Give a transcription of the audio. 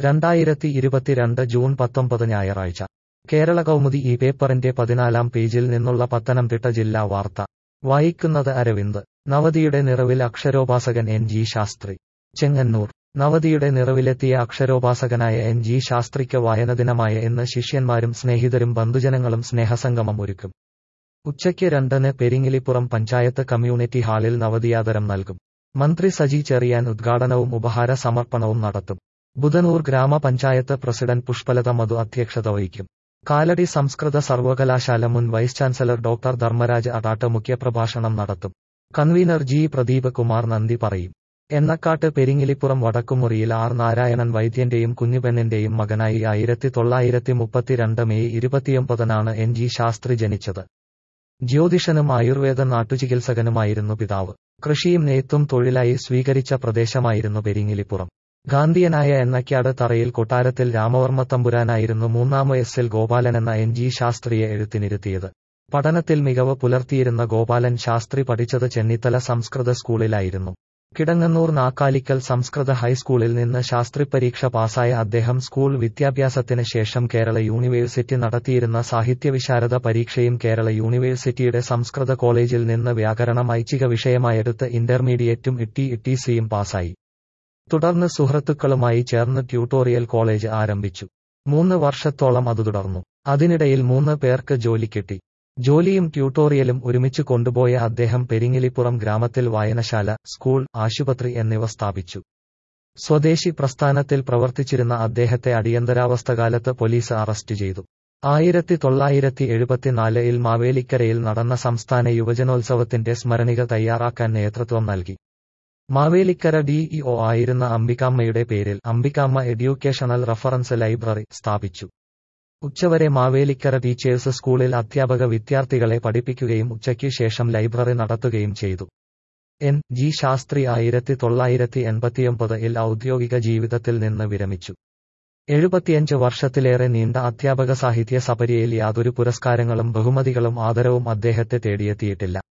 രണ്ടായിരത്തി ഇരുപത്തിരണ്ട് ജൂൺ പത്തൊമ്പത് ഞായറാഴ്ച കേരള കൗമുദി ഈ പേപ്പറിന്റെ പതിനാലാം പേജിൽ നിന്നുള്ള പത്തനംതിട്ട ജില്ലാ വാർത്ത വായിക്കുന്നത് അരവിന്ദ് നവതിയുടെ നിറവിൽ അക്ഷരോപാസകൻ എൻ ജി ശാസ്ത്രി ചെങ്ങന്നൂർ നവതിയുടെ നിറവിലെത്തിയ അക്ഷരോപാസകനായ എൻ ജി ശാസ്ത്രിക്ക് വായനദിനമായ ഇന്ന് ശിഷ്യന്മാരും സ്നേഹിതരും ബന്ധുജനങ്ങളും സ്നേഹസംഗമം ഒരുക്കും ഉച്ചയ്ക്ക് രണ്ടിന് പെരിങ്ങിലിപ്പുറം പഞ്ചായത്ത് കമ്മ്യൂണിറ്റി ഹാളിൽ നവതിയാദരം നൽകും മന്ത്രി സജി ചെറിയാൻ ഉദ്ഘാടനവും ഉപഹാര സമർപ്പണവും നടത്തും ബുധനൂർ ഗ്രാമപഞ്ചായത്ത് പ്രസിഡന്റ് പുഷ്പലത മധു അധ്യക്ഷത വഹിക്കും കാലടി സംസ്കൃത സർവകലാശാല മുൻ vice chancellor doctor Dharmaraj Adat മുഖ്യപ്രഭാഷണം നടത്തും കൺവീനർ ജി പ്രദീപ് കുമാർ നന്ദി പറയും എണ്ണക്കാട്ട് പെരിങ്ങിലിപ്പുറം വടക്കുമുറിയിൽ ആർ നാരായണൻ വൈദ്യന്റെയും കുഞ്ഞുപെണ്ണിന്റെയും മകനായി ആയിരത്തി തൊള്ളായിരത്തി മുപ്പത്തിരണ്ട് മെയ് ഇരുപത്തിയൊമ്പതിനാണ് എൻ ജി ശാസ്ത്രി ജനിച്ചത് ജ്യോതിഷനും ആയുർവേദ നാട്ടുചികിത്സകനുമായിരുന്നു പിതാവ് കൃഷിയും നെയ്ത്തും തൊഴിലായി സ്വീകരിച്ച പ്രദേശമായിരുന്നു പെരിങ്ങിലിപ്പുറം ഗാന്ധിയനായ എണ്ണക്കാട് തറയിൽ കൊട്ടാരത്തിൽ രാമവർമ്മ തമ്പുരാനായിരുന്നു മൂന്നാം വയസ്സിൽ ഗോപാലൻ എന്ന എൻ ജി ശാസ്ത്രിയെ എഴുത്തിനിരുത്തിയത് പഠനത്തിൽ മികവ് പുലർത്തിയിരുന്ന ഗോപാലൻ ശാസ്ത്രി പഠിച്ചത് ചെന്നിത്തല സംസ്കൃത സ്കൂളിലായിരുന്നു കിടങ്ങന്നൂർ നാക്കാലിക്കൽ സംസ്കൃത ഹൈസ്കൂളിൽ നിന്ന് ശാസ്ത്രി പരീക്ഷ പാസായ അദ്ദേഹം സ്കൂൾ വിദ്യാഭ്യാസത്തിന് ശേഷം കേരള യൂണിവേഴ്സിറ്റി നടത്തിയിരുന്ന സാഹിത്യവിശാരദ പരീക്ഷയും കേരള യൂണിവേഴ്സിറ്റിയുടെ സംസ്കൃത കോളേജിൽ നിന്ന് വ്യാകരണം ഐച്ഛിക വിഷയമായെടുത്ത് ഇന്റർമീഡിയറ്റും ഇട്ടി ഇട്ടിസിയും പാസായി തുടർന്ന് സുഹൃത്തുക്കളുമായി ചേർന്ന് ട്യൂട്ടോറിയൽ കോളേജ് ആരംഭിച്ചു മൂന്ന് വർഷത്തോളം അത് തുടർന്നു അതിനിടയിൽ മൂന്ന് പേർക്ക് ജോലി കിട്ടി ജോലിയും ട്യൂട്ടോറിയലും ഒരുമിച്ച് കൊണ്ടുപോയ അദ്ദേഹം പെരിങ്ങിലിപ്പുറം ഗ്രാമത്തിൽ വായനശാല സ്കൂൾ ആശുപത്രി എന്നിവ സ്ഥാപിച്ചു സ്വദേശി പ്രസ്ഥാനത്തിൽ പ്രവർത്തിച്ചിരുന്ന അദ്ദേഹത്തെ അടിയന്തരാവസ്ഥകാലത്ത് പോലീസ് അറസ്റ്റ് ചെയ്തു ആയിരത്തി തൊള്ളായിരത്തി എഴുപത്തിനാലിൽ മാവേലിക്കരയിൽ നടന്ന സംസ്ഥാന യുവജനോത്സവത്തിന്റെ സ്മരണിക തയ്യാറാക്കാൻ നേതൃത്വം നൽകി മാവേലിക്കര ഡിഇഒ ആയിരുന്ന അംബികാമ്മയുടെ പേരിൽ അംബികാമ്മ എഡ്യൂക്കേഷണൽ റഫറൻസ് ലൈബ്രറി സ്ഥാപിച്ചു ഉച്ചവരെ മാവേലിക്കര ടീച്ചേഴ്സ് സ്കൂളിൽ അധ്യാപക വിദ്യാർത്ഥികളെ പഠിപ്പിക്കുകയും ഉച്ചയ്ക്ക് ശേഷം ലൈബ്രറി നടത്തുകയും ചെയ്തു എൻ ജി ശാസ്ത്രി ആയിരത്തി തൊള്ളായിരത്തി എൺപത്തിയൊമ്പതിൽ ഔദ്യോഗിക ജീവിതത്തിൽ നിന്ന് വിരമിച്ചു എഴുപത്തിയഞ്ച് വർഷത്തിലേറെ നീണ്ട അധ്യാപക സാഹിത്യ സപര്യയിൽ യാതൊരു പുരസ്കാരങ്ങളും ബഹുമതികളും ആദരവും അദ്ദേഹത്തെ തേടിയെത്തിയിട്ടില്ല